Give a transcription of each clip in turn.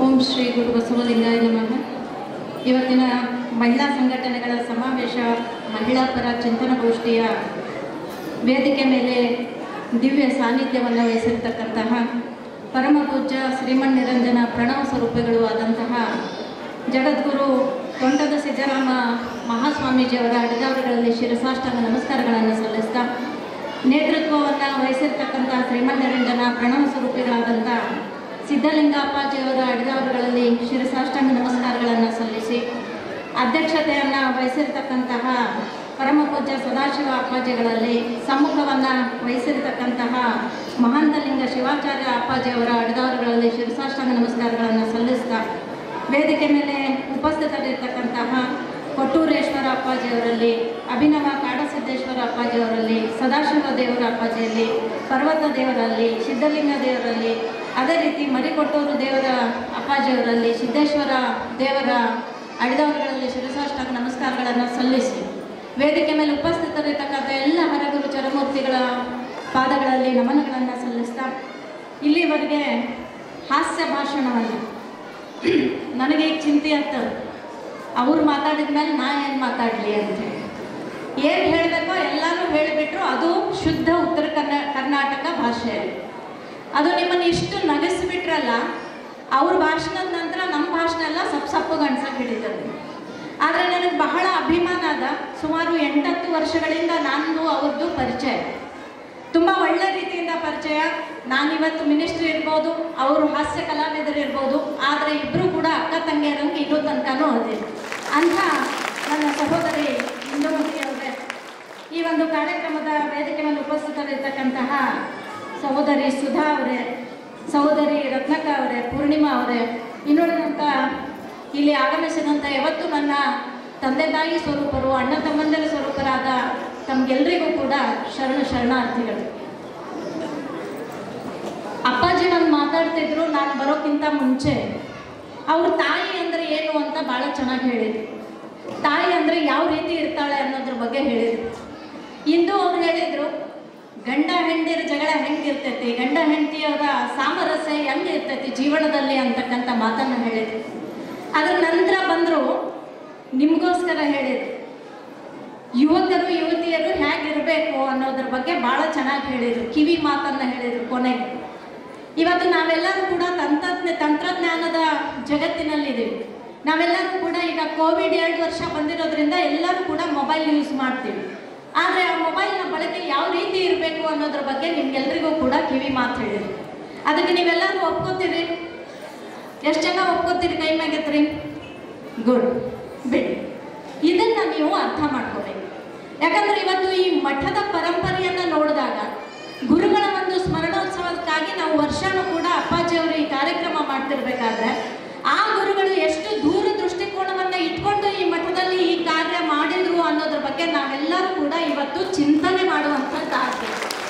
ಓಂ ಶ್ರೀ ಗುರು ಬಸವಲಿಂಗಾಯ ನಮಃ ಇವತ್ತಿನ ಮಹಿಳಾ ಸಂಘಟನೆಗಳ ಸಮಾವೇಶ ಮಹಿಳಾ ಪರ ಚಿಂತನಗೋಷ್ಠಿಯ ವೇದಿಕೆ ಮೇಲೆ ದಿವ್ಯ ಸಾನ್ನಿಧ್ಯವನ್ನು ವಹಿಸಿರ್ತಕ್ಕಂತಹ ಪರಮ ಪೂಜ್ಯ ಶ್ರೀಮನ್ ನಿರಂಜನ ಪ್ರಣವ ಸ್ವರೂಪಗಳು ಆದಂತಹ ಜಗದ್ಗುರು ತೋಂಟದ ಸಿದ್ದರಾಮ ಮಹಾಸ್ವಾಮೀಜಿಯವರ ಅಡಗಾವರುಗಳಲ್ಲಿ ಶಿರಸಾಷ್ಟಾಂಗ ನಮಸ್ಕಾರಗಳನ್ನು ಸಲ್ಲಿಸ್ತಾ ನೇತೃತ್ವವನ್ನು ವಹಿಸಿರ್ತಕ್ಕಂಥ ಶ್ರೀಮನ್ ನಿರಂಜನ ಪ್ರಣವ ಸ್ವರೂಪಿಗಳಾದಂಥ ಸಿದ್ಧಲಿಂಗ ಅಪ್ಪಾಜಿಯವರ ಅಡಗಾವರುಗಳಲ್ಲಿ ಶಿರಸಾಷ್ಟಾಂಗ ನಮಸ್ಕಾರಗಳನ್ನು ಸಲ್ಲಿಸಿ ಅಧ್ಯಕ್ಷತೆಯನ್ನು ವಹಿಸಿರ್ತಕ್ಕಂತಹ ಪರಮ ಪೂಜ್ಯ ಸದಾಶಿವ ಅಪ್ಪಾಜಿಗಳಲ್ಲಿ ಸಮ್ಮುಖವನ್ನು ವಹಿಸಿರ್ತಕ್ಕಂತಹ ಮಹಾಂತಲಿಂಗ ಶಿವಾಚಾರ್ಯ ಅಪ್ಪಾಜಿಯವರ ಅಡಗಾವರುಗಳಲ್ಲಿ ಶಿರಸಾಷ್ಟಾಂಗ ನಮಸ್ಕಾರಗಳನ್ನು ಸಲ್ಲಿಸ್ತಾ ವೇದಿಕೆ ಮೇಲೆ ಉಪಸ್ಥಿತರಿರ್ತಕ್ಕಂತಹ ಕೊಟ್ಟೂರೇಶ್ವರ ಅಪ್ಪಾಜಿಯವರಲ್ಲಿ ಅಭಿನವ ಕಾಡಸಿದ್ದೇಶ್ವರ ಅಪ್ಪಾಜಿಯವರಲ್ಲಿ ಸದಾಶಿವ ದೇವರ ಅಪ್ಪಾಜಿಯಲ್ಲಿ ಪರ್ವತ ದೇವರಲ್ಲಿ ಸಿದ್ಧಲಿಂಗ ದೇವರಲ್ಲಿ ಅದೇ ರೀತಿ ಮರಿಕೊಟ್ಟೂರು ದೇವರ ಅಪ್ಪಾಜಿಯವರಲ್ಲಿ ಸಿದ್ದೇಶ್ವರ ದೇವರ ಅಡಿದವರುಗಳಲ್ಲಿ ಶಿರಸಾಷ್ಟಾಂಗ ನಮಸ್ಕಾರಗಳನ್ನು ಸಲ್ಲಿಸಿ ವೇದಿಕೆ ಮೇಲೆ ಉಪಸ್ಥಿತರಿರ್ತಕ್ಕಂಥ ಎಲ್ಲ ಹರಗುರು ಚರಮೂರ್ತಿಗಳ ಪಾದಗಳಲ್ಲಿ ನಮನಗಳನ್ನು ಸಲ್ಲಿಸ್ತಾ ಇಲ್ಲಿವರೆಗೆ ಹಾಸ್ಯ ಭಾಷಣವನ್ನು ನನಗೆ ಈಗ ಚಿಂತೆ ಆಗ್ತದೆ ಅವ್ರು ಮಾತಾಡಿದ ಮೇಲೆ ನಾ ಏನು ಮಾತಾಡಲಿ ಅಂತೇಳಿ ಏನು ಹೇಳಬೇಕೋ ಎಲ್ಲನೂ ಹೇಳಿಬಿಟ್ರು ಅದು ಶುದ್ಧ ಉತ್ತರ ಕರ್ನಾ ಕರ್ನಾಟಕ ಭಾಷೆ ಅದು ನಿಮ್ಮನ್ನು ಇಷ್ಟು ನಗಿಸ್ಬಿಟ್ರಲ್ಲ ಅವ್ರ ಭಾಷಣದ ನಂತರ ನಮ್ಮ ಭಾಷಣ ಎಲ್ಲ ಸಪ್ ಸಪ್ಪಗೆ ಅನ್ಸಕ್ಕೆ ಹಿಡಿತದೆ ಆದರೆ ನನಗೆ ಬಹಳ ಅಭಿಮಾನ ಅದ ಸುಮಾರು ಎಂಟತ್ತು ವರ್ಷಗಳಿಂದ ನಂದು ಅವ್ರದ್ದು ಪರಿಚಯ ತುಂಬ ಒಳ್ಳೆ ರೀತಿಯಿಂದ ಪರಿಚಯ ನಾನಿವತ್ತು ಮಿನಿಸ್ಟ್ರಿ ಇರ್ಬೋದು ಅವರು ಹಾಸ್ಯ ಕಲಾವಿದರು ಇರ್ಬೋದು ಆದರೆ ಇಬ್ಬರು ಕೂಡ ಅಕ್ಕ ತಂಗಿಯರಂಗೆ ಇನ್ನೂ ತನಕನೂ ಅದೇ ಅಂಥ ನನ್ನ ಸಹೋದರಿ ಇಂದುಮತಿ ಅವರೇ ಈ ಒಂದು ಕಾರ್ಯಕ್ರಮದ ವೇದಿಕೆ ಮೇಲೆ ಉಪಸ್ಥಿತರಿರ್ತಕ್ಕಂತಹ ಸಹೋದರಿ ಸುಧಾ ಅವರೇ ಸಹೋದರಿ ರತ್ನಕ ಅವರೇ ಪೂರ್ಣಿಮಾ ಅವರೇ ಇನ್ನುಳಿದಂಥ ಇಲ್ಲಿ ಆಗಮಿಸಿದಂಥ ಯಾವತ್ತು ನನ್ನ ತಂದೆ ತಾಯಿ ಸ್ವರೂಪರು ಅಣ್ಣ ತಮ್ಮಂದಿರ ಸ್ವರೂಪರಾದ ತಮಗೆಲ್ಲರಿಗೂ ಕೂಡ ಶರಣ ಶರಣಾರ್ಥಿಗಳು ಅಪ್ಪಾಜಿ ನಾನು ಮಾತಾಡ್ತಿದ್ರು ನಾನು ಬರೋಕ್ಕಿಂತ ಮುಂಚೆ ಅವ್ರ ತಾಯಿ ಅಂದರೆ ಏನು ಅಂತ ಭಾಳ ಚೆನ್ನಾಗಿ ಹೇಳಿದ್ರು ತಾಯಿ ಅಂದರೆ ಯಾವ ರೀತಿ ಇರ್ತಾಳೆ ಅನ್ನೋದ್ರ ಬಗ್ಗೆ ಹೇಳಿದ್ರು ಇಂದು ಅವ್ರು ಹೇಳಿದ್ರು ಗಂಡ ಹೆಂಡತಿರ ಜಗಳ ಹೆಂಗಿರ್ತೈತಿ ಗಂಡ ಹೆಂಡತಿಯವರ ಸಾಮರಸ್ಯ ಹೆಂಗಿರ್ತೈತಿ ಜೀವನದಲ್ಲಿ ಅಂತಕ್ಕಂಥ ಮಾತನ್ನು ಹೇಳಿದ್ರು ಅದ್ರ ನಂತರ ಬಂದರು ನಿಮಗೋಸ್ಕರ ಹೇಳಿದ್ರು ಯುವಕರು ಯುವತಿಯರು ಹೇಗಿರಬೇಕು ಅನ್ನೋದ್ರ ಬಗ್ಗೆ ಭಾಳ ಚೆನ್ನಾಗಿ ಹೇಳಿದರು ಕಿವಿ ಮಾತನ್ನು ಹೇಳಿದರು ಕೊನೆಗೆ ಇವತ್ತು ನಾವೆಲ್ಲರೂ ಕೂಡ ತಂತ್ರಜ್ಞ ತಂತ್ರಜ್ಞಾನದ ಜಗತ್ತಿನಲ್ಲಿದ್ದೀವಿ ನಾವೆಲ್ಲರೂ ಕೂಡ ಈಗ ಕೋವಿಡ್ ಎರಡು ವರ್ಷ ಬಂದಿರೋದ್ರಿಂದ ಎಲ್ಲರೂ ಕೂಡ ಮೊಬೈಲ್ ಯೂಸ್ ಮಾಡ್ತೀವಿ ಆದರೆ ಆ ಮೊಬೈಲ್ನ ಬಳಕೆ ಯಾವ ರೀತಿ ಇರಬೇಕು ಅನ್ನೋದ್ರ ಬಗ್ಗೆ ನಿಮ್ಗೆಲ್ರಿಗೂ ಕೂಡ ಕಿವಿ ಮಾತು ಹೇಳಿದ್ರು ಅದಕ್ಕೆ ನೀವೆಲ್ಲರೂ ಒಪ್ಕೋತೀರಿ ಎಷ್ಟು ಜನ ಒಪ್ಕೋತೀರಿ ಕೈ ಮ್ಯಾಗೆತ್ರಿ ಗುಡ್ ಬಿಡಿ ಇದನ್ನ ನೀವು ಅರ್ಥ ಮಾಡ್ಕೋಬೇಕು ಯಾಕಂದ್ರೆ ಇವತ್ತು ಈ ಮಠದ ಪರಂಪರೆಯನ್ನ ನೋಡಿದಾಗ ಗುರುಗಳ ಒಂದು ಸ್ಮರಣೋತ್ಸವಕ್ಕಾಗಿ ನಾವು ವರ್ಷನೂ ಕೂಡ ಅಪ್ಪಾಜಿಯವರು ಈ ಕಾರ್ಯಕ್ರಮ ಮಾಡ್ತಿರ್ಬೇಕಾದ್ರೆ ಆ ಗುರುಗಳು ಎಷ್ಟು ದೂರ ದೃಷ್ಟಿಕೋನವನ್ನ ಇಟ್ಕೊಂಡು ಈ ಮಠದಲ್ಲಿ ಈ ಕಾರ್ಯ ಮಾಡಿದ್ರು ಅನ್ನೋದ್ರ ಬಗ್ಗೆ ನಾವೆಲ್ಲರೂ ಕೂಡ ಇವತ್ತು ಚಿಂತನೆ ಮಾಡುವಂಥದ್ದಾಗಿದೆ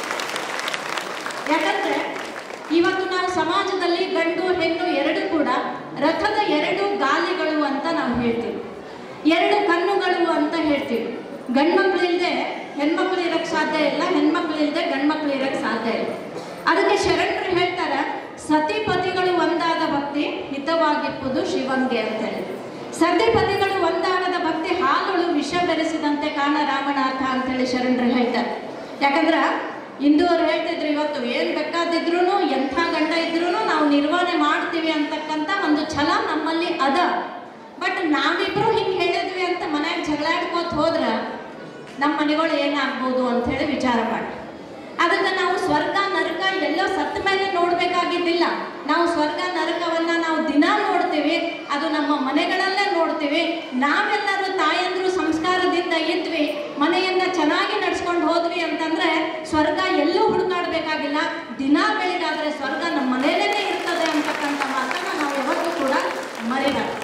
ಯಾಕಂದ್ರೆ ಇವತ್ತು ನಾವು ಸಮಾಜದಲ್ಲಿ ಗಂಡು ಹೆಣ್ಣು ಎರಡು ಕೂಡ ರಥದ ಎರಡು ಗಾಲಿಗಳು ಅಂತ ನಾವು ಹೇಳ್ತೀವಿ ಎರಡು ಕಣ್ಣುಗಳು ಅಂತ ಹೇಳ್ತೀವಿ ಗಂಡ್ಮಕ್ಳು ಇಲ್ಲದೆ ಹೆಣ್ಮಕ್ಳು ಇರಕ್ಕೆ ಸಾಧ್ಯ ಇಲ್ಲ ಹೆಣ್ಮಕ್ಳು ಇಲ್ಲದೆ ಗಂಡ್ಮಕ್ಳು ಇರಕ್ಕೆ ಸಾಧ್ಯ ಇಲ್ಲ ಅದಕ್ಕೆ ಶರಣರು ಹೇಳ್ತಾರೆ ಸತಿಪತಿಗಳು ಒಂದಾದ ಭಕ್ತಿ ಹಿತವಾಗಿಪ್ಪುದು ಶಿವಂಗೆ ಅಂತ ಹೇಳಿ ಸತಿಪತಿಗಳು ಒಂದಾಗದ ಭಕ್ತಿ ಹಾಲುಳು ವಿಷ ಬೆರೆಸಿದಂತೆ ಕಾಣ ರಾಮನಾಥ ಅಂತೇಳಿ ಶರಣರು ಹೇಳ್ತಾರೆ ಯಾಕಂದ್ರೆ ಇಂದು ಅವ್ರು ಹೇಳ್ತಿದ್ರು ಇವತ್ತು ಏನು ಬೇಕಾದಿದ್ರು ಎಂಥ ಗಂಡ ಇದ್ರೂ ನಾವು ನಿರ್ವಹಣೆ ಮಾಡ್ತೀವಿ ಅಂತಕ್ಕಂಥ ಒಂದು ಛಲ ನಮ್ಮಲ್ಲಿ ಅದ ಬಟ್ ನಾವಿಬ್ರು ಹಿಂಗೆ ಹೇಳಿದ್ವಿ ಅಂತ ಮನ್ಯಾಗ ಜಗಳಾಡ್ಕೋತ ಹೋದ್ರೆ ನಮ್ಮ ಮನೆಗಳು ಏನಾಗ್ಬೋದು ಅಂತ ಹೇಳಿ ವಿಚಾರ ಮಾಡಿ ಅದಕ್ಕೆ ನಾವು ಸ್ವರ್ಗ ನರಕ ಎಲ್ಲೋ ಸತ್ತ ಮೇಲೆ ನೋಡಬೇಕಾಗಿದ್ದಿಲ್ಲ ನಾವು ಸ್ವರ್ಗ ನರಕವನ್ನ ನಾವು ದಿನ ನೋಡ್ತೀವಿ ಅದು ನಮ್ಮ ಮನೆಗಳಲ್ಲೇ ನೋಡ್ತೀವಿ ನಾವೆಲ್ಲರೂ ತಾಯಂದ್ರು ಸಂಸ್ಕಾರದಿಂದ ಇದ್ವಿ ಮನೆಯನ್ನ ಚೆನ್ನಾಗಿ ನಡ್ಸ್ಕೊಂಡು ಹೋದ್ವಿ ಅಂತಂದ್ರೆ ಸ್ವರ್ಗ ಎಲ್ಲೂ ಹುಡುಕಾಡ್ಬೇಕಾಗಿಲ್ಲ ದಿನ ಬೆಳಿಗಾದ್ರೆ ಸ್ವರ್ಗ ನಮ್ಮ ಮನೆಯಲ್ಲೇ ಇರ್ತದೆ ಅಂತಕ್ಕಂಥ ಮಾತನ್ನ ನಾವು ಯಾವತ್ತೂ ಕೂಡ ಮರಿಬಾರ್ದು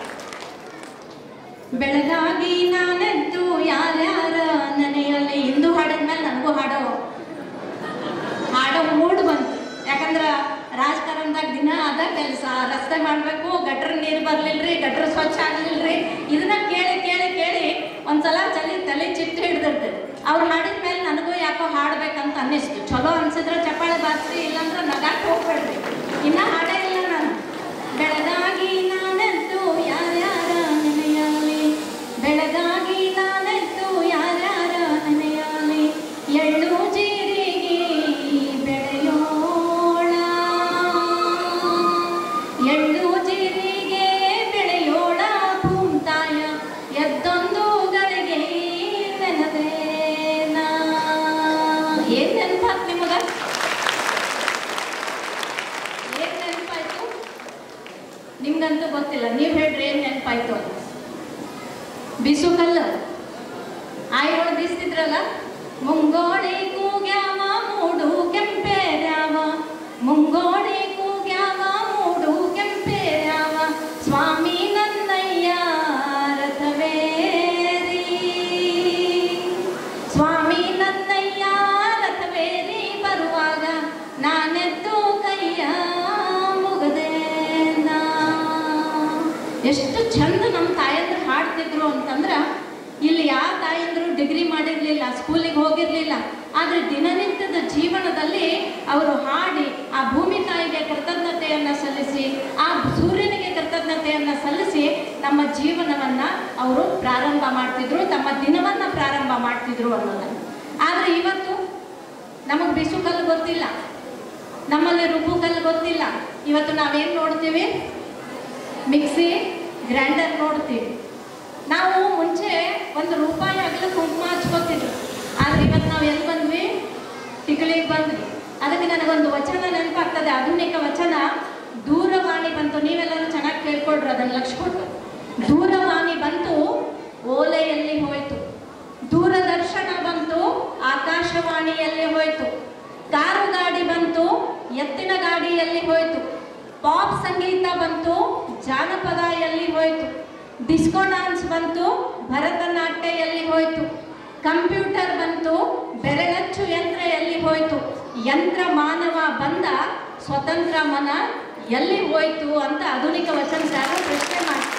ಬೆಳಗಾಗಿ ನಾನೆದ್ದು ಯಾರ್ಯಾರ ನೆನೆಯಲ್ಲಿ ಇಂದು ಹಾಡಿದ್ಮೇಲೆ ನನಗೂ ಹಾಡೋ ಹಾಡೋ ಮೂಡ್ ಬಂತು ಯಾಕಂದ್ರ ರಾಜಕಾರಣದಾಗ ದಿನ ಅದ ಕೆಲಸ ರಸ್ತೆ ಮಾಡಬೇಕು ಗಟ್ರ ನೀರು ಬರ್ಲಿಲ್ರಿ ಗಟ್ರ ಸ್ವಚ್ಛ ಆಗ್ಲಿಲ್ರಿ ಇದನ್ನ ಕೇಳಿ ಕೇಳಿ ಕೇಳಿ ಒಂದ್ಸಲ ಚಲಿ ತಲೆ ಚಿಟ್ಟು ಹಿಡ್ದಿರ್ತದೆ ಅವ್ರು ಹಾಡಿದ ಮೇಲೆ ನನಗೂ ಯಾಕೋ ಹಾಡ್ಬೇಕಂತ ಅನ್ನಿಸ್ತು ಚಲೋ ಅನ್ಸಿದ್ರೆ ಚಪ್ಪಾಳೆ ಬಾರ್ಸ್ರಿ ಇಲ್ಲಾಂದ್ರೆ ನಗಾಕ್ ಹೋಗ್ಬೇಡ್ರಿ ಇನ್ನ ಹಾಡೇ ಇಲ್ಲ ನಾನು ಬೆಳಗಾಗಿ ನಿಮ್ಗಂತೂ ಗೊತ್ತಿಲ್ಲ ನೀವು ಹೇಳ್ರಿ ಏನು ನೆನಪಾಯ್ತು ಅಂತ ಬಿಸು ಕಲ್ಲು ಆಯ್ಗಳು ಬೀಸ್ತಿದ್ರಲ್ಲ ಮುಂಗೋಡಿ ಕೂಗ್ಯಾವ ಮೂಡು ಕೆಂಪೇರ್ಯಾವ ಮುಂಗೋಡಿ ಕೂಗ್ಯಾವ ಮೂಡು ಕೆಂಪೇರ್ಯಾವ ಸ್ವಾಮಿ ನನ್ನಯ್ಯ ರಥವೇರಿ ಸ್ವಾಮಿ ನನ್ನಯ್ಯ ರಥವೇರಿ ಬರುವಾಗ ನಾನೆದ್ದು ಕೈಯ ಮುಗದೇನ ಎಷ್ಟು ಚಂದ ನಮ್ಮ ತಾಯಂದ್ರು ಹಾಡ್ತಿದ್ರು ಅಂತಂದ್ರ ಇಲ್ಲಿ ಯಾವ ತಾಯಂದ್ರು ಡಿಗ್ರಿ ಮಾಡಿರ್ಲಿಲ್ಲ ಸ್ಕೂಲಿಗೆ ಹೋಗಿರ್ಲಿಲ್ಲ ಆದ್ರೆ ದಿನನಿತ್ಯದ ಜೀವನದಲ್ಲಿ ಅವರು ಹಾಡಿ ಆ ಭೂಮಿ ತಾಯಿಗೆ ಕೃತಜ್ಞತೆಯನ್ನ ಸಲ್ಲಿಸಿ ಆ ಸೂರ್ಯನಿಗೆ ಕೃತಜ್ಞತೆಯನ್ನ ಸಲ್ಲಿಸಿ ನಮ್ಮ ಜೀವನವನ್ನ ಅವರು ಪ್ರಾರಂಭ ಮಾಡ್ತಿದ್ರು ತಮ್ಮ ದಿನವನ್ನ ಪ್ರಾರಂಭ ಮಾಡ್ತಿದ್ರು ಅನ್ನೋದನ್ನ ಆದ್ರೆ ಇವತ್ತು ನಮಗೆ ಬಿಸು ಕಲ್ಲು ಗೊತ್ತಿಲ್ಲ ನಮ್ಮಲ್ಲಿ ರುಬ್ಬು ಕಲ್ಲು ಗೊತ್ತಿಲ್ಲ ಇವತ್ತು ನಾವೇನು ನೋಡ್ತೀವಿ ಮಿಕ್ಸಿ ಗ್ರೈಂಡರ್ ನೋಡ್ತೀವಿ ನಾವು ಮುಂಚೆ ಒಂದು ರೂಪಾಯಿ ಆಗಲು ಕುಂಕುಮ ಹಚ್ಕೋತಿದ್ರು ಆದ್ರೆ ಇವತ್ತು ನಾವು ಎಲ್ಲಿ ಬಂದ್ವಿ ತಿಗಳಿಗ್ ಬಂದ್ವಿ ಅದಕ್ಕೆ ನನಗೊಂದು ವಚನ ನೆನಪಾಗ್ತದೆ ಆಧುನಿಕ ವಚನ ದೂರವಾಣಿ ಬಂತು ನೀವೆಲ್ಲರೂ ಚೆನ್ನಾಗಿ ಕೇಳ್ಕೊಡ್ರಿ ಅದನ್ನ ಲಕ್ಷ ಕೊಟ್ಟು ದೂರವಾಣಿ ಬಂತು ಓಲೆಯಲ್ಲಿ ಹೋಯ್ತು ದೂರದರ್ಶನ ಬಂತು ಆಕಾಶವಾಣಿಯಲ್ಲಿ ಹೋಯ್ತು ಕಾರು ಗಾಡಿ ಬಂತು ಎತ್ತಿನ ಗಾಡಿಯಲ್ಲಿ ಹೋಯ್ತು ಪಾಪ್ ಸಂಗೀತ ಬಂತು ಜಾನಪದ ಎಲ್ಲಿ ಹೋಯ್ತು ಡಿಸ್ಕೋ ಡಾನ್ಸ್ ಬಂತು ಭರತನಾಟ್ಯ ಎಲ್ಲಿ ಹೋಯ್ತು ಕಂಪ್ಯೂಟರ್ ಬಂತು ಬೆರಳಚ್ಚು ಯಂತ್ರ ಎಲ್ಲಿ ಹೋಯ್ತು ಯಂತ್ರ ಮಾನವ ಬಂದ ಸ್ವತಂತ್ರ ಮನ ಎಲ್ಲಿ ಹೋಯ್ತು ಅಂತ ಆಧುನಿಕ ವಚನಕಾರ ಪ್ರಶ್ನೆ ಮಾಡ್ತಾರೆ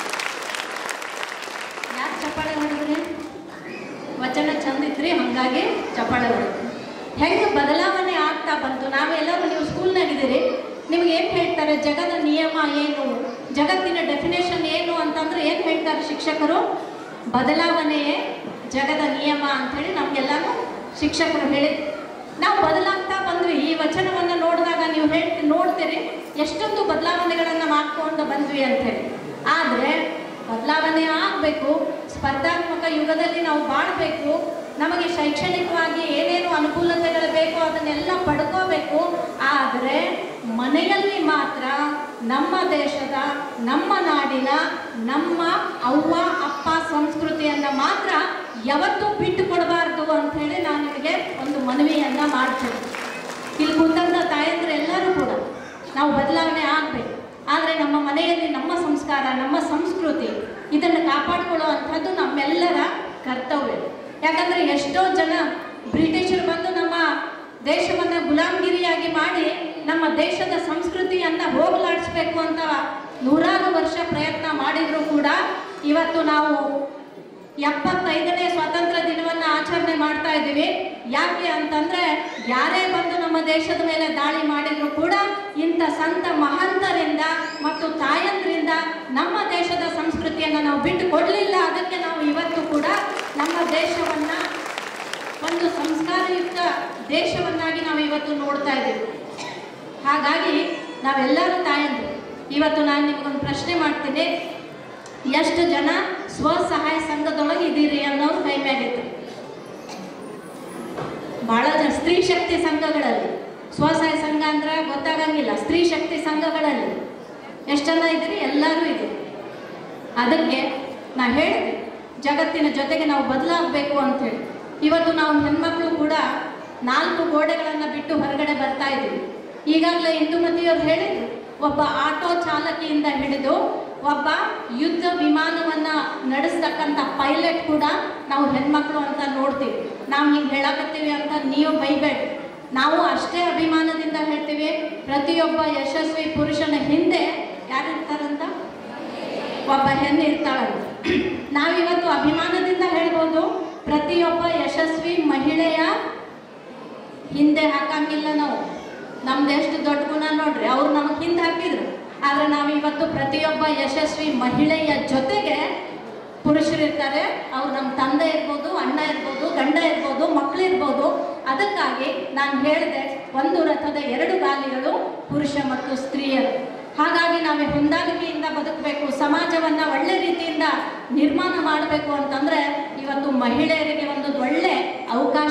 ಯಾಕೆ ಚಪ್ಪಾಳೆ ಹೊಡೆದ್ರಿ ವಚನ ಚಂದ ಇತ್ರಿ ಹಂಗಾಗಿ ಚಪ್ಪಾಳೆ ಹೊಡೆದ್ರಿ ಹೆಂಗೆ ಬದಲಾವಣೆ ಆಗ್ತಾ ಬಂತು ನಾವೆಲ್ಲರೂ ನೀವು ಸ್ಕೂಲ್ನಾಗಿದ್ದೀರಿ ನಿಮ್ಗೆ ಏನು ಹೇಳ್ತಾರೆ ಜಗದ ನಿಯಮ ಏನು ಜಗತ್ತಿನ ಡೆಫಿನೇಷನ್ ಏನು ಅಂತಂದ್ರೆ ಏನು ಹೇಳ್ತಾರೆ ಶಿಕ್ಷಕರು ಬದಲಾವಣೆಯೇ ಜಗದ ನಿಯಮ ಅಂಥೇಳಿ ನಮಗೆಲ್ಲರೂ ಶಿಕ್ಷಕರು ಹೇಳಿದ್ರು ನಾವು ಬದಲಾಗ್ತಾ ಬಂದ್ವಿ ಈ ವಚನವನ್ನು ನೋಡಿದಾಗ ನೀವು ಹೇಳ್ತಿ ನೋಡ್ತೀರಿ ಎಷ್ಟೊಂದು ಬದಲಾವಣೆಗಳನ್ನು ಮಾಡ್ಕೊಂಡು ಬಂದ್ವಿ ಅಂಥೇಳಿ ಆದರೆ ಬದಲಾವಣೆ ಆಗಬೇಕು ಸ್ಪರ್ಧಾತ್ಮಕ ಯುಗದಲ್ಲಿ ನಾವು ಬಾಳಬೇಕು ನಮಗೆ ಶೈಕ್ಷಣಿಕವಾಗಿ ಏನೇನು ಅನುಕೂಲತೆಗಳು ಬೇಕೋ ಅದನ್ನೆಲ್ಲ ಪಡ್ಕೋಬೇಕು ಆದರೆ ಮನೆಯಲ್ಲಿ ಮಾತ್ರ ನಮ್ಮ ದೇಶದ ನಮ್ಮ ನಾಡಿನ ನಮ್ಮ ಅವ್ವ ಅಪ್ಪ ಸಂಸ್ಕೃತಿಯನ್ನು ಮಾತ್ರ ಯಾವತ್ತೂ ಬಿಟ್ಟು ಕೊಡಬಾರ್ದು ಅಂಥೇಳಿ ನಾನು ನಿಮಗೆ ಒಂದು ಮನವಿಯನ್ನು ಮಾಡ್ತೇನೆ ಇಲ್ಲಿ ಕುಂತಂಥ ತಾಯಂದ್ರೆ ಎಲ್ಲರೂ ಕೂಡ ನಾವು ಬದಲಾವಣೆ ಆಗಬೇಕು ಆದರೆ ನಮ್ಮ ಮನೆಯಲ್ಲಿ ನಮ್ಮ ಸಂಸ್ಕಾರ ನಮ್ಮ ಸಂಸ್ಕೃತಿ ಇದನ್ನು ಕಾಪಾಡಿಕೊಳ್ಳೋ ಅಂಥದ್ದು ನಮ್ಮೆಲ್ಲರ ಕರ್ತವ್ಯ ಯಾಕಂದರೆ ಎಷ್ಟೋ ಜನ ಬ್ರಿಟಿಷರು ಬಂದು ನಮ್ಮ ದೇಶವನ್ನು ಗುಲಾಮಗಿರಿಯಾಗಿ ಮಾಡಿ ನಮ್ಮ ದೇಶದ ಸಂಸ್ಕೃತಿಯನ್ನು ಹೋಗಲಾಡಿಸ್ಬೇಕು ಅಂತ ನೂರಾರು ವರ್ಷ ಪ್ರಯತ್ನ ಮಾಡಿದರೂ ಕೂಡ ಇವತ್ತು ನಾವು ಎಪ್ಪತ್ತೈದನೇ ಸ್ವಾತಂತ್ರ್ಯ ದಿನವನ್ನು ಆಚರಣೆ ಮಾಡ್ತಾ ಇದ್ದೀವಿ ಯಾಕೆ ಅಂತಂದ್ರೆ ಯಾರೇ ಬಂದು ನಮ್ಮ ದೇಶದ ಮೇಲೆ ದಾಳಿ ಮಾಡಿದ್ರು ಕೂಡ ಇಂಥ ಸಂತ ಮಹಂತರಿಂದ ಮತ್ತು ತಾಯಂದ್ರಿಂದ ನಮ್ಮ ದೇಶದ ಸಂಸ್ಕೃತಿಯನ್ನು ನಾವು ಬಿಟ್ಟು ಕೊಡಲಿಲ್ಲ ಅದಕ್ಕೆ ನಾವು ಇವತ್ತು ಕೂಡ ನಮ್ಮ ದೇಶವನ್ನ ಒಂದು ಸಂಸ್ಕಾರಯುಕ್ತ ದೇಶವನ್ನಾಗಿ ನಾವು ಇವತ್ತು ನೋಡ್ತಾ ಇದ್ದೀವಿ ಹಾಗಾಗಿ ನಾವೆಲ್ಲರೂ ತಾಯಂದ್ರು ಇವತ್ತು ನಾನು ನಿಮಗೊಂದು ಪ್ರಶ್ನೆ ಮಾಡ್ತೀನಿ ಎಷ್ಟು ಜನ ಸ್ವಸಹಾಯ ಸಂಘದೊಳಗೆ ಇದ್ದೀರಿ ಅನ್ನೋರು ಕೈ ಮ್ಯಾಗಿತ್ತು ಬಹಳ ಜನ ಸ್ತ್ರೀ ಶಕ್ತಿ ಸಂಘಗಳಲ್ಲಿ ಸ್ವಸಹಾಯ ಸಂಘ ಅಂದ್ರೆ ಗೊತ್ತಾಗಂಗಿಲ್ಲ ಸ್ತ್ರೀ ಶಕ್ತಿ ಸಂಘಗಳಲ್ಲಿ ಎಷ್ಟು ಜನ ಇದ್ದೀರಿ ಎಲ್ಲರೂ ಇದ್ದೀರಿ ಅದಕ್ಕೆ ನಾ ಹೇಳಿದೆ ಜಗತ್ತಿನ ಜೊತೆಗೆ ನಾವು ಬದಲಾಗಬೇಕು ಅಂತೇಳಿ ಇವತ್ತು ನಾವು ಹೆಣ್ಮಕ್ಳು ಕೂಡ ನಾಲ್ಕು ಗೋಡೆಗಳನ್ನು ಬಿಟ್ಟು ಹೊರಗಡೆ ಬರ್ತಾ ಇದ್ದೀವಿ ಈಗಾಗಲೇ ಇಂದುಮತಿಯವರು ಹೇಳಿದ್ರು ಒಬ್ಬ ಆಟೋ ಚಾಲಕಿಯಿಂದ ಹಿಡಿದು ಒಬ್ಬ ಯುದ್ಧ ವಿಮಾನವನ್ನ ನಡೆಸ್ತಕ್ಕಂಥ ಪೈಲಟ್ ಕೂಡ ನಾವು ಹೆಣ್ಮಕ್ಳು ಅಂತ ನೋಡ್ತೀವಿ ನಾವು ಹಿಂಗೆ ಹೇಳಕತ್ತೀವಿ ಅಂತ ನೀವು ಬೈಬೇಡಿ ನಾವು ಅಷ್ಟೇ ಅಭಿಮಾನದಿಂದ ಹೇಳ್ತೀವಿ ಪ್ರತಿಯೊಬ್ಬ ಯಶಸ್ವಿ ಪುರುಷನ ಹಿಂದೆ ಯಾರು ಇರ್ತಾರಂತ ಒಬ್ಬ ಹೆಣ್ಣು ಇರ್ತಾಳಂತ ನಾವಿವತ್ತು ಅಭಿಮಾನದಿಂದ ಹೇಳ್ಬೋದು ಪ್ರತಿಯೊಬ್ಬ ಯಶಸ್ವಿ ಮಹಿಳೆಯ ಹಿಂದೆ ಹಾಕಂಗಿಲ್ಲ ನಾವು ನಮ್ದು ಎಷ್ಟು ದೊಡ್ಡ ಗುಣ ನೋಡ್ರಿ ಅವ್ರು ನಮಗೆ ಹಿಂದೆ ಹಾಕಿದ್ರು ಆದ್ರೆ ನಾವು ಇವತ್ತು ಪ್ರತಿಯೊಬ್ಬ ಯಶಸ್ವಿ ಮಹಿಳೆಯ ಜೊತೆಗೆ ಪುರುಷರಿರ್ತಾರೆ ಅವ್ರು ನಮ್ಮ ತಂದೆ ಇರ್ಬೋದು ಅಣ್ಣ ಇರ್ಬೋದು ಗಂಡ ಇರ್ಬೋದು ಮಕ್ಕಳು ಇರ್ಬೋದು ಅದಕ್ಕಾಗಿ ನಾನು ಹೇಳಿದೆ ಒಂದು ರಥದ ಎರಡು ಗಾಲಿಗಳು ಪುರುಷ ಮತ್ತು ಸ್ತ್ರೀಯರು ಹಾಗಾಗಿ ನಾವು ಹೊಂದಾಣಿಕೆಯಿಂದ ಬದುಕಬೇಕು ಸಮಾಜವನ್ನ ಒಳ್ಳೆ ರೀತಿಯಿಂದ ನಿರ್ಮಾಣ ಮಾಡಬೇಕು ಅಂತಂದ್ರೆ ಇವತ್ತು ಮಹಿಳೆಯರಿಗೆ ಒಂದು ಒಳ್ಳೆ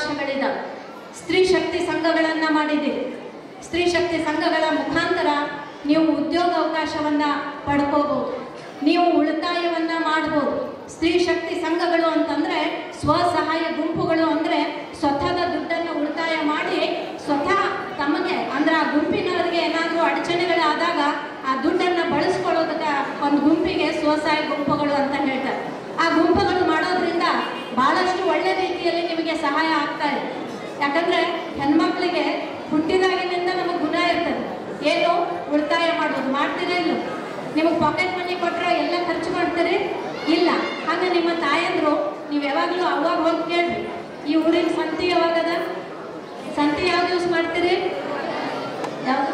ಅವಕಾಶಗಳಿದಾವೆ ಸ್ತ್ರೀ ಶಕ್ತಿ ಸಂಘಗಳನ್ನ ಮಾಡಿದ್ದೀವಿ ಸ್ತ್ರೀ ಶಕ್ತಿ ಸಂಘಗಳ ಮುಖಾಂತರ ನೀವು ಉದ್ಯೋಗ ಅವಕಾಶವನ್ನು ಪಡ್ಕೋಬೋದು ನೀವು ಉಳಿತಾಯವನ್ನು ಮಾಡ್ಬೋದು ಸ್ತ್ರೀ ಶಕ್ತಿ ಸಂಘಗಳು ಅಂತಂದರೆ ಸ್ವಸಹಾಯ ಗುಂಪುಗಳು ಅಂದರೆ ಸ್ವತಃದ ದುಡ್ಡನ್ನು ಉಳಿತಾಯ ಮಾಡಿ ಸ್ವತಃ ತಮಗೆ ಅಂದರೆ ಆ ಗುಂಪಿನವರಿಗೆ ಏನಾದರೂ ಅಡಚಣೆಗಳಾದಾಗ ಆ ದುಡ್ಡನ್ನು ಬಳಸ್ಕೊಳ್ಳೋದಕ್ಕೆ ಒಂದು ಗುಂಪಿಗೆ ಸ್ವಸಹಾಯ ಗುಂಪುಗಳು ಅಂತ ಹೇಳ್ತಾರೆ ಆ ಗುಂಪುಗಳು ಮಾಡೋದ್ರಿಂದ ಭಾಳಷ್ಟು ಒಳ್ಳೆ ರೀತಿಯಲ್ಲಿ ನಿಮಗೆ ಸಹಾಯ ಆಗ್ತಾ ಇದೆ ಯಾಕಂದರೆ ಹೆಣ್ಮಕ್ಳಿಗೆ ಹುಟ್ಟಿದಾಗಿನಿಂದ ನಮಗೆ ಗುಣ ಇರ್ತದೆ ಏನು ಉಳಿತಾಯ ಮಾಡೋದು ಮಾಡ್ತೀರಾ ಇಲ್ಲ ನಿಮಗೆ ಪಾಕೆಟ್ ಮನಿ ಕೊಟ್ಟರೆ ಎಲ್ಲ ಖರ್ಚು ಮಾಡ್ತೀರಿ ಇಲ್ಲ ಹಾಗೆ ನಿಮ್ಮ ತಾಯಂದ್ರು ನೀವು ಯಾವಾಗಲೂ ಅವಾಗ ಹೋಗಿ ಕೇಳ್ರಿ ಈ ಊರಿನ ಸಂತಿ ಯಾವಾಗದ ಸಂತಿ ಯಾವ್ದು ಯೂಸ್ ಮಾಡ್ತೀರಿ ಯಾವುದು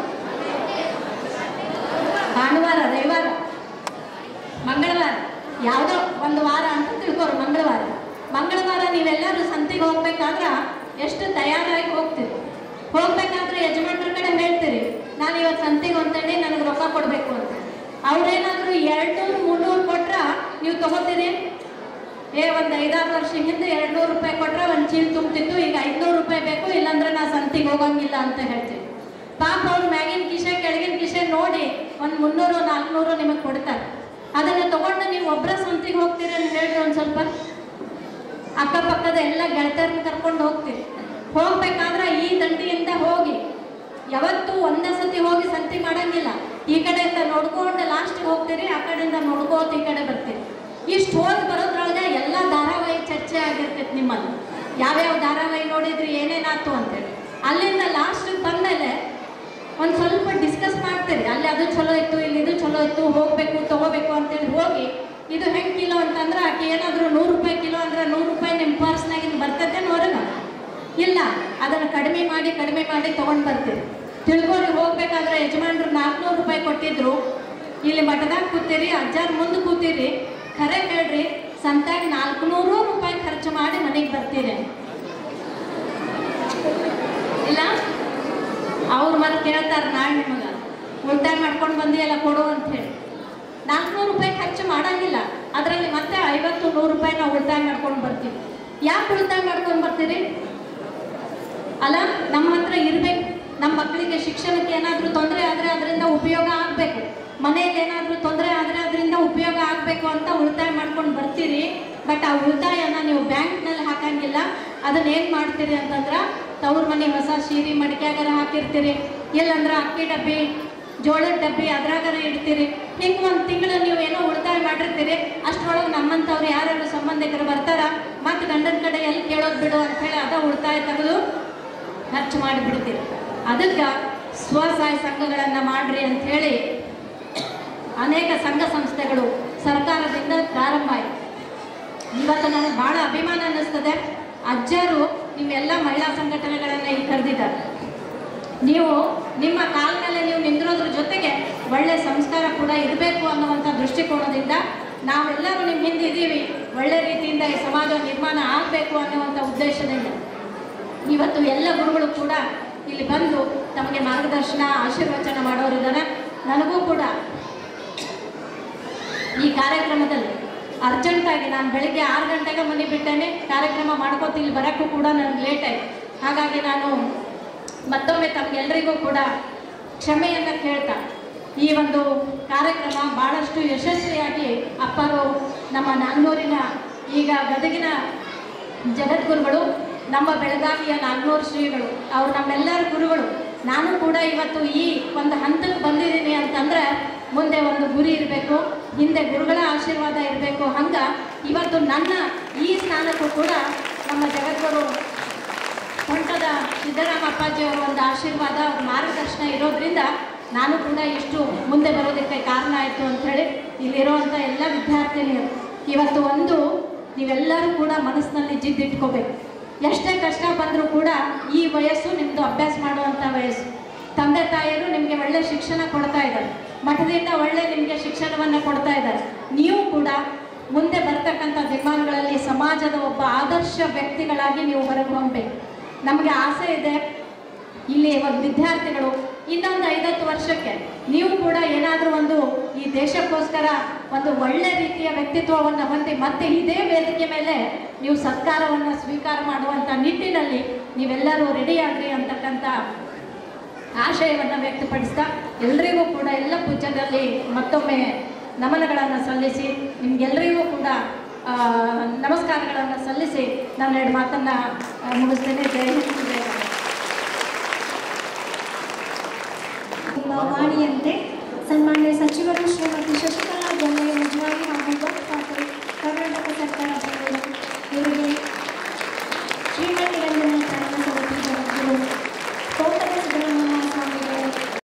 ಭಾನುವಾರ ರವಿವಾರ ಮಂಗಳವಾರ ಯಾವುದೋ ಒಂದು ವಾರ ಅಂತ ತಿಳ್ಕೊರು ಮಂಗಳವಾರ ಮಂಗಳವಾರ ನೀವೆಲ್ಲರೂ ಸಂತಿಗೆ ಹೋಗ್ಬೇಕಾದ್ರೆ ಎಷ್ಟು ತಯಾರಾಗಿ ಹೋಗ್ತೀರಿ ಹೋಗ್ಬೇಕಾದ್ರೆ ಯಜಮಾನ್ರ ಕಡೆ ಹೇಳ್ತೀರಿ ನಾನು ಇವತ್ತು ಸಂತಿಗೆ ಹೊಂತೇನೆ ನನಗೆ ರೊಕ್ಕ ಕೊಡಬೇಕು ಅಂತ ಅವ್ರೇನಾದರೂ ಎರಡ್ನೂರು ಮುನ್ನೂರು ಕೊಟ್ರ ನೀವು ತಗೋತೀರಿ ಏ ಒಂದು ಐದಾರು ವರ್ಷ ಹಿಂದೆ ಎರಡು ನೂರು ರೂಪಾಯಿ ಕೊಟ್ರೆ ಒಂದು ಚೀಲ ತುಂಬ್ತಿತ್ತು ಈಗ ಐದುನೂರು ರೂಪಾಯಿ ಬೇಕು ಇಲ್ಲಾಂದ್ರೆ ನಾ ಸಂತಿಗೆ ಹೋಗಂಗಿಲ್ಲ ಅಂತ ಹೇಳ್ತೀವಿ ಪಾಪ ಅವ್ರು ಮ್ಯಾಗಿನ ಕಿಶೆ ಕೆಳಗಿನ ಕಿಶೆ ನೋಡಿ ಒಂದು ಮುನ್ನೂರು ನಾಲ್ಕುನೂರು ನಿಮಗೆ ಕೊಡ್ತಾರೆ ಅದನ್ನು ತಗೊಂಡು ನೀವು ಒಬ್ಬರ ಸಂತಿಗೆ ಹೋಗ್ತೀರಿ ಅಂತ ಹೇಳ್ರಿ ಒಂದು ಸ್ವಲ್ಪ ಅಕ್ಕಪಕ್ಕದ ಎಲ್ಲ ಗೆಳತಿಯರನ್ನ ಕರ್ಕೊಂಡು ಹೋಗ್ತೀರಿ ಹೋಗ್ಬೇಕಾದ್ರೆ ಈ ದಂಡಿಯಿಂದ ಹೋಗಿ ಯಾವತ್ತೂ ಒಂದೇ ಸತಿ ಹೋಗಿ ಸಂತಿ ಮಾಡಂಗಿಲ್ಲ ಈ ಕಡೆಯಿಂದ ನೋಡ್ಕೊಂಡು ಲಾಸ್ಟಿಗೆ ಹೋಗ್ತೀರಿ ಆ ಕಡೆಯಿಂದ ನೋಡ್ಕೋತ ಈ ಕಡೆ ಬರ್ತೀರಿ ಇಷ್ಟು ಹೋಗಿ ಬರೋದ್ರೊಳಗೆ ಎಲ್ಲ ಧಾರಾವಾಹಿ ಚರ್ಚೆ ಆಗಿರ್ತೈತೆ ನಿಮ್ಮಲ್ಲಿ ಯಾವ್ಯಾವ ಧಾರಾವಾಹಿ ನೋಡಿದ್ರಿ ಏನೇನಾಯ್ತು ಅಂತೇಳಿ ಅಲ್ಲಿಂದ ಲಾಸ್ಟಿಗೆ ಬಂದಮೇಲೆ ಒಂದು ಸ್ವಲ್ಪ ಡಿಸ್ಕಸ್ ಮಾಡ್ತೀರಿ ಅಲ್ಲಿ ಅದು ಚಲೋ ಇತ್ತು ಇಲ್ಲಿ ಇದು ಚಲೋ ಇತ್ತು ಹೋಗಬೇಕು ತಗೋಬೇಕು ಅಂತೇಳಿ ಹೋಗಿ ಇದು ಹೆಂಗೆ ಕಿಲೋ ಅಂತಂದ್ರೆ ಆಕೆ ಏನಾದರೂ ನೂರು ರೂಪಾಯಿ ಕಿಲೋ ಅಂದ್ರೆ ನೂರು ರೂಪಾಯಿ ನಿಮ್ಮ ಪರ್ಸ್ನಾಗಿಂದ ಬರ್ತೈತೆ ಹೊರಗೆ ಇಲ್ಲ ಅದನ್ನು ಕಡಿಮೆ ಮಾಡಿ ಕಡಿಮೆ ಮಾಡಿ ತೊಗೊಂಡು ಬರ್ತೀರಿ ತಿಳ್ಕೊಂಡು ಹೋಗ್ಬೇಕಾದ್ರೆ ಯಜಮಾನ್ರು ನಾಲ್ಕುನೂರು ರೂಪಾಯಿ ಕೊಟ್ಟಿದ್ರು ಇಲ್ಲಿ ಮಠದಾಗ ಕೂತೀರಿ ಅಜ್ಜಾರ್ ಮುಂದೆ ಕೂತೀರಿ ಖರೆ ಹೇಳ್ರಿ ಸಂತಾಗ ನಾಲ್ಕುನೂರು ರೂಪಾಯಿ ಖರ್ಚು ಮಾಡಿ ಮನೆಗೆ ಬರ್ತೀರಿ ಇಲ್ಲ ಅವ್ರು ಮತ್ತೆ ಕೇಳ್ತಾರೆ ನಾಳೆ ನಿಮಗೆ ಉಳಿತಾಯ ಮಾಡ್ಕೊಂಡು ಬಂದಿಯಲ್ಲ ಕೊಡು ಅಂತ ಹೇಳಿ ನಾಲ್ಕುನೂರು ರೂಪಾಯಿ ಖರ್ಚು ಮಾಡಂಗಿಲ್ಲ ಅದರಲ್ಲಿ ಮತ್ತೆ ಐವತ್ತು ನೂರು ರೂಪಾಯಿ ನಾವು ಉಳಿತಾಯ ಮಾಡ್ಕೊಂಡು ಬರ್ತೀವಿ ಯಾಕೆ ಉಳಿತಾಯ ಮಾಡ್ಕೊಂಡು ಬರ್ತೀರಿ ಅಲ್ಲ ನಮ್ಮ ಹತ್ರ ಇರಬೇಕು ನಮ್ಮ ಮಕ್ಕಳಿಗೆ ಶಿಕ್ಷಣಕ್ಕೆ ಏನಾದರೂ ತೊಂದರೆ ಆದರೆ ಅದರಿಂದ ಉಪಯೋಗ ಆಗಬೇಕು ಮನೆಯಲ್ಲಿ ಏನಾದರೂ ತೊಂದರೆ ಆದರೆ ಅದರಿಂದ ಉಪಯೋಗ ಆಗಬೇಕು ಅಂತ ಉಳಿತಾಯ ಮಾಡ್ಕೊಂಡು ಬರ್ತೀರಿ ಬಟ್ ಆ ಉಳಿತಾಯನ ನೀವು ಬ್ಯಾಂಕ್ನಲ್ಲಿ ಹಾಕಂಗಿಲ್ಲ ಅದನ್ನ ಏನು ಮಾಡ್ತೀರಿ ಅಂತಂದ್ರೆ ತವ್ರ ಮನೆ ಹೊಸ ಸೀರೆ ಮಡಿಕ್ಯಾಗಾರ ಹಾಕಿರ್ತೀರಿ ಇಲ್ಲಂದ್ರೆ ಅಕ್ಕಿ ಡಬ್ಬಿ ಜೋಳದ ಡಬ್ಬಿ ಅದ್ರಾಗಾರ ಇಡ್ತೀರಿ ಹಿಂಗೆ ಒಂದು ತಿಂಗಳು ನೀವು ಏನೋ ಉಳಿತಾಯ ಮಾಡಿರ್ತೀರಿ ಅಷ್ಟರೊಳಗೆ ನಮ್ಮಂಥವ್ರು ಯಾರ್ಯಾರು ಸಂಬಂಧಿಕರು ಬರ್ತಾರ ಮತ್ತು ಗಂಡನ ಕಡೆ ಎಲ್ಲಿ ಕೇಳೋದು ಬಿಡು ಅಂಥೇಳಿ ಅದ ಉಳಿತಾಯ ತೆಗೆದು ಖರ್ಚು ಮಾಡಿಬಿಡ್ತೀರಿ ಅದಕ್ಕೆ ಸ್ವಸಹಾಯ ಸಂಘಗಳನ್ನು ಮಾಡ್ರಿ ಅಂತ ಹೇಳಿ ಅನೇಕ ಸಂಘ ಸಂಸ್ಥೆಗಳು ಸರ್ಕಾರದಿಂದ ಪ್ರಾರಂಭ ಆಯಿತು ಇವತ್ತು ನನಗೆ ಭಾಳ ಅಭಿಮಾನ ಅನ್ನಿಸ್ತದೆ ಅಜ್ಜರು ನೀವೆಲ್ಲ ಮಹಿಳಾ ಸಂಘಟನೆಗಳನ್ನು ಇಲ್ಲಿ ಕರೆದಿದ್ದಾರೆ ನೀವು ನಿಮ್ಮ ಕಾಲ ಮೇಲೆ ನೀವು ನಿಂದಿರೋದ್ರ ಜೊತೆಗೆ ಒಳ್ಳೆ ಸಂಸ್ಕಾರ ಕೂಡ ಇರಬೇಕು ಅನ್ನುವಂಥ ದೃಷ್ಟಿಕೋನದಿಂದ ನಾವೆಲ್ಲರೂ ನಿಮ್ಮ ಹಿಂದೆ ಇದ್ದೀವಿ ಒಳ್ಳೆ ರೀತಿಯಿಂದ ಈ ಸಮಾಜ ನಿರ್ಮಾಣ ಆಗಬೇಕು ಅನ್ನುವಂಥ ಉದ್ದೇಶದಿಂದ ಇವತ್ತು ಎಲ್ಲ ಗುರುಗಳು ಕೂಡ ಇಲ್ಲಿ ಬಂದು ತಮಗೆ ಮಾರ್ಗದರ್ಶನ ಆಶೀರ್ವಚನ ಮಾಡೋರಿದ್ದಾರೆ ನನಗೂ ಕೂಡ ಈ ಕಾರ್ಯಕ್ರಮದಲ್ಲಿ ಅರ್ಜೆಂಟಾಗಿ ನಾನು ಬೆಳಿಗ್ಗೆ ಆರು ಗಂಟೆಗೆ ಮನೆ ಬಿಟ್ಟೇನೆ ಕಾರ್ಯಕ್ರಮ ಮಾಡ್ಕೋತ ಇಲ್ಲಿ ಬರೋಕ್ಕೂ ಕೂಡ ನನಗೆ ಲೇಟ್ ಆಯ್ತು ಹಾಗಾಗಿ ನಾನು ಮತ್ತೊಮ್ಮೆ ತಮಗೆಲ್ಲರಿಗೂ ಕೂಡ ಕ್ಷಮೆಯನ್ನು ಕೇಳ್ತಾ ಈ ಒಂದು ಕಾರ್ಯಕ್ರಮ ಭಾಳಷ್ಟು ಯಶಸ್ವಿಯಾಗಿ ಅಪ್ಪರು ನಮ್ಮ ನಾನ್ನೂರಿನ ಈಗ ಗದಗಿನ ಜಗದ್ಗುರುಗಳು ನಮ್ಮ ಬೆಳಗಾವಿಯ ನಾಲ್ನೂರು ಶ್ರೀಗಳು ಅವ್ರು ನಮ್ಮೆಲ್ಲರ ಗುರುಗಳು ನಾನು ಕೂಡ ಇವತ್ತು ಈ ಒಂದು ಹಂತಕ್ಕೆ ಬಂದಿದ್ದೀನಿ ಅಂತಂದ್ರೆ ಮುಂದೆ ಒಂದು ಗುರಿ ಇರಬೇಕು ಹಿಂದೆ ಗುರುಗಳ ಆಶೀರ್ವಾದ ಇರಬೇಕು ಹಂಗೆ ಇವತ್ತು ನನ್ನ ಈ ಸ್ಥಾನಕ್ಕೂ ಕೂಡ ನಮ್ಮ ಜಗದ್ಗುರು ಹೊಂಟದ ಸಿದ್ದರಾಮ ಅಪ್ಪಾಜಿಯವರ ಒಂದು ಆಶೀರ್ವಾದ ಅವ್ರ ಮಾರ್ಗದರ್ಶನ ಇರೋದ್ರಿಂದ ನಾನು ಕೂಡ ಇಷ್ಟು ಮುಂದೆ ಬರೋದಕ್ಕೆ ಕಾರಣ ಆಯಿತು ಅಂಥೇಳಿ ಇಲ್ಲಿರುವಂಥ ಎಲ್ಲ ವಿದ್ಯಾರ್ಥಿನಿಯರು ಇವತ್ತು ಒಂದು ನೀವೆಲ್ಲರೂ ಕೂಡ ಮನಸ್ಸಿನಲ್ಲಿ ಜಿದ್ದಿಟ್ಕೋಬೇಕು ಎಷ್ಟೇ ಕಷ್ಟ ಬಂದರೂ ಕೂಡ ಈ ವಯಸ್ಸು ನಿಮ್ಮದು ಅಭ್ಯಾಸ ಮಾಡುವಂಥ ವಯಸ್ಸು ತಂದೆ ತಾಯಿಯರು ನಿಮಗೆ ಒಳ್ಳೆ ಶಿಕ್ಷಣ ಕೊಡ್ತಾ ಇದ್ದಾರೆ ಮಠದಿಂದ ಒಳ್ಳೆ ನಿಮಗೆ ಶಿಕ್ಷಣವನ್ನು ಕೊಡ್ತಾ ಇದ್ದಾರೆ ನೀವು ಕೂಡ ಮುಂದೆ ಬರ್ತಕ್ಕಂಥ ದಿನಮಾನಗಳಲ್ಲಿ ಸಮಾಜದ ಒಬ್ಬ ಆದರ್ಶ ವ್ಯಕ್ತಿಗಳಾಗಿ ನೀವು ಹೊರಗೆ ಹೊಮ್ಮಬೇಕು ನಮಗೆ ಆಸೆ ಇದೆ ಇಲ್ಲಿ ಒಂದು ವಿದ್ಯಾರ್ಥಿಗಳು ಇನ್ನೊಂದು ಐವತ್ತು ವರ್ಷಕ್ಕೆ ನೀವು ಕೂಡ ಏನಾದರೂ ಒಂದು ಈ ದೇಶಕ್ಕೋಸ್ಕರ ಒಂದು ಒಳ್ಳೆ ರೀತಿಯ ವ್ಯಕ್ತಿತ್ವವನ್ನು ಹೊಂದಿ ಮತ್ತೆ ಇದೇ ವೇದಿಕೆ ಮೇಲೆ ನೀವು ಸತ್ಕಾರವನ್ನು ಸ್ವೀಕಾರ ಮಾಡುವಂಥ ನಿಟ್ಟಿನಲ್ಲಿ ನೀವೆಲ್ಲರೂ ರೆಡಿ ಆಗ್ರಿ ಅಂತಕ್ಕಂಥ ಆಶಯವನ್ನು ವ್ಯಕ್ತಪಡಿಸ್ತಾ ಎಲ್ರಿಗೂ ಕೂಡ ಎಲ್ಲ ಪೂಜ್ಯರಲ್ಲಿ ಮತ್ತೊಮ್ಮೆ ನಮನಗಳನ್ನು ಸಲ್ಲಿಸಿ ನಿಮ್ಗೆಲ್ಲರಿಗೂ ಕೂಡ ಆ, ನಮಸ್ಕಾರಗಳನ್ನು ಸಲ್ಲಿಸಿ ನಾನು ಎರಡು ಮಾತನ್ನು ಆ, ಮುಗಿಸ್ತೇನೆ ಜೈ ಹಿಂದ್ ಜೈ ಭಾರತ್. ನಿಮ್ಮ ವಾಣಿಯಂತೆ ಸನ್ಮಾನ್ಯ ಸಚಿವರು ಶ್ರೀಮತಿ ಶಶಿಕಲಾ ಜೊಲ್ಲೆ ನಿಜವಾಗಿ